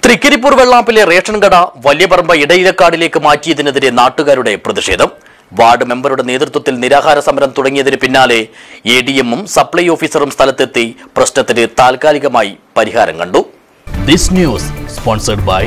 Trikaripur വെള്ളാപ്പിലെ ration കട വലിയപറമ്പ് ഇടയിലക്കാടിലേക്ക് മാറ്റിയതിനെതിരെ നാട്ടുകാരുടെ പ്രതിഷേധം വാർഡ് മെമ്പറുടെ നേതൃത്വത്തിൽ നിരാഹാര സമരം തുടങ്ങിയതിന് പിന്നാലെ എ ഡി എമ്മും സപ്ലൈ ഓഫീസറും സ്ഥലത്തെത്തി പ്രശ്നത്തിന് താൽക്കാലികമായി പരിഹാരം കണ്ടു ദിസ് ന്യൂസ് സ്പോൺസർഡ് ബൈ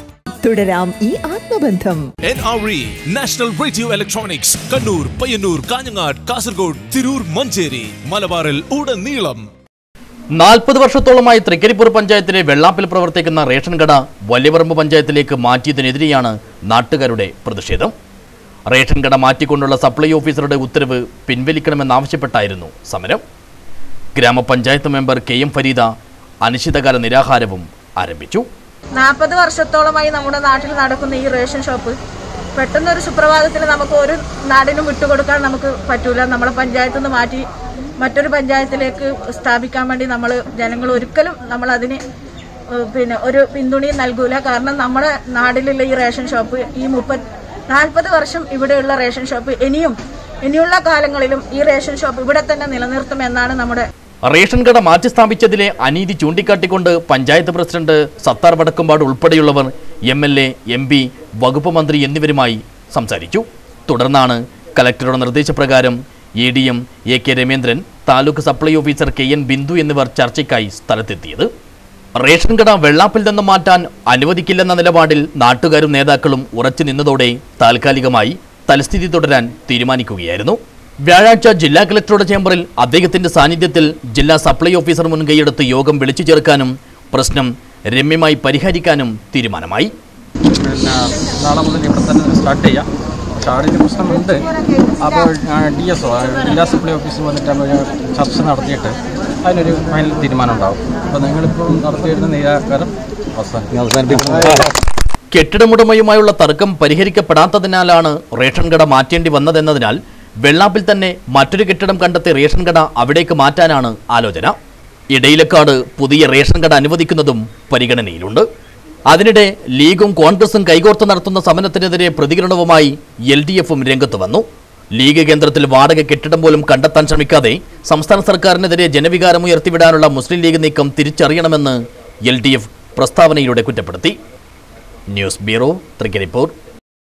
തുടരാം ഈ ആത്മബന്ധം N R E national radio electronics Kannur Payyannur Kanhangad Kasaragod Tirur Manjeri മലബാറിൽ ഉടനീളം നാൽപ്പത് വർഷത്തോളമായി തൃക്കരിപ്പൂർ പഞ്ചായത്തിലെ വെള്ളാപ്പിൽ പ്രവർത്തിക്കുന്ന റേഷൻ കട വലിയപറമ്പ് പഞ്ചായത്തിലേക്ക് മാറ്റിയതിനെതിരെയാണ് നാട്ടുകാരുടെ പ്രതിഷേധം റേഷൻ കട മാറ്റിക്കൊണ്ടുള്ള സപ്ലൈ ഓഫീസറുടെ ഉത്തരവ് പിൻവലിക്കണമെന്നാവശ്യപ്പെട്ടായിരുന്നു സമരം ഗ്രാമപഞ്ചായത്ത് മെമ്പർ കെ എം ഫരീദ അനിശ്ചിതകാല നിരാഹാരവും ആരംഭിച്ചു നാൽപ്പത് വർഷത്തോളമായി നമ്മുടെ നാട്ടിൽ നടക്കുന്ന ഈ റേഷൻ ഷോപ്പ് പെട്ടെന്നൊരു സുപ്രഭാതത്തിൽ നമുക്ക് ഒരു നാടിനും വിട്ടുകൊടുക്കാൻ നമുക്ക് പറ്റൂല നമ്മളെ പഞ്ചായത്തിൽ നിന്ന് മാറ്റി മറ്റൊരു പഞ്ചായത്തിലേക്ക് സ്ഥാപിക്കാൻ വേണ്ടി നമ്മൾ ജനങ്ങൾ ഒരിക്കലും നമ്മൾ അതിന് ഏഹ്, പിന്നെ ഒരു പിന്തുണയും നൽകൂല കാരണം നമ്മുടെ നാട്ടിലുള്ള ഈ റേഷൻ ഷോപ്പ് ഈ മുപ്പത് നാൽപ്പത് വർഷം ഇവിടെയുള്ള റേഷൻ ഷോപ്പ് ഇനിയും ഇനിയുള്ള കാലങ്ങളിലും ഈ റേഷൻ ഷോപ്പ് ഇവിടെ തന്നെ നിലനിർത്തുമെന്നാണ് നമ്മുടെ റേഷൻ കട മാറ്റി സ്ഥാപിച്ചതിലെ അനീതി ചൂണ്ടിക്കാട്ടിക്കൊണ്ട് പഞ്ചായത്ത് പ്രസിഡന്റ് സത്താർ വടക്കുംപാട് ഉൾപ്പെടെയുള്ളവർ M L A M P വകുപ്പ് മന്ത്രി എന്നിവരുമായി സംസാരിച്ചു തുടർന്നാണ് കലക്ടറുടെ നിർദ്ദേശപ്രകാരം A D M A K Ramendran taluk supply officer K N Bindu എന്നിവർ ചർച്ചയ്ക്കായി സ്ഥലത്തെത്തിയത് റേഷൻ കട വെള്ളാപ്പിൽ നിന്ന് മാറ്റാൻ അനുവദിക്കില്ലെന്ന നിലപാടിൽ നാട്ടുകാരും നേതാക്കളും ഉറച്ചു നിന്നതോടെ താൽക്കാലികമായി തലസ്ഥിതി തുടരാൻ തീരുമാനിക്കുകയായിരുന്നു വ്യാഴാഴ്ച ജില്ലാ കളക്ടറുടെ ചേംബറിൽ അദ്ദേഹത്തിന്റെ സാന്നിധ്യത്തിൽ ജില്ലാ സപ്ലൈ ഓഫീസർ മുൻകൈയെടുത്ത് യോഗം വിളിച്ചു ചേർക്കാനും പ്രശ്നം രമ്യമായി പരിഹരിക്കാനും തീരുമാനമായി പിന്നെ നാളെ മുതൽ ഇവിടെ തന്നെ സ്റ്റാർട്ട് ചെയ്യാം പക്ഷേ അവിടെ ഒരു പ്രശ്നമുണ്ട് അപ്പോൾ ഡി എസ് ഒ ജില്ലാ സപ്ലൈ ഓഫീസിൽ വന്നിട്ട് നമ്മൾ ചർച്ച നടത്തിയിട്ട് അതിനൊരു ഫൈനൽ തീരുമാനം ഉണ്ടാവും അപ്പോൾ നിങ്ങളിപ്പോൾ നടത്തിയിരുന്ന നിരാകാരം അവസാനിപ്പിക്കും കെട്ടിടമുടമയുമായുള്ള തർക്കം പരിഹരിക്കപ്പെടാത്തതിനാലാണ് റേഷൻ കട മാറ്റേണ്ടി വന്നതെന്നതിനാൽ വെള്ളാപ്പിൽ തന്നെ മറ്റൊരു കെട്ടിടം കണ്ടെത്തി റേഷൻ കട അവിടേക്ക് മാറ്റാനാണ് ആലോചന ഇടയിലക്കാട് പുതിയ റേഷൻ കട അനുവദിക്കുന്നതും പരിഗണനയിലുണ്ട് അതിനിടെ ലീഗും കോൺഗ്രസും കൈകോർത്ത് നടത്തുന്ന സമരത്തിനെതിരെ പ്രതികരണവുമായി എൽ ഡി എഫും രംഗത്ത് വന്നു ലീഗ് കേന്ദ്രത്തിൽ വാടക കെട്ടിടം പോലും കണ്ടെത്താൻ ശ്രമിക്കാതെ സംസ്ഥാന സർക്കാരിനെതിരെ ജനവികാരം ഉയർത്തിവിടാനുള്ള മുസ്ലിം ലീഗ് നീക്കം തിരിച്ചറിയണമെന്ന് എൽ ഡി എഫ് പ്രസ്താവനയിലൂടെ കുറ്റപ്പെടുത്തി ന്യൂസ് ബ്യൂറോ തൃക്കരിപ്പൂർ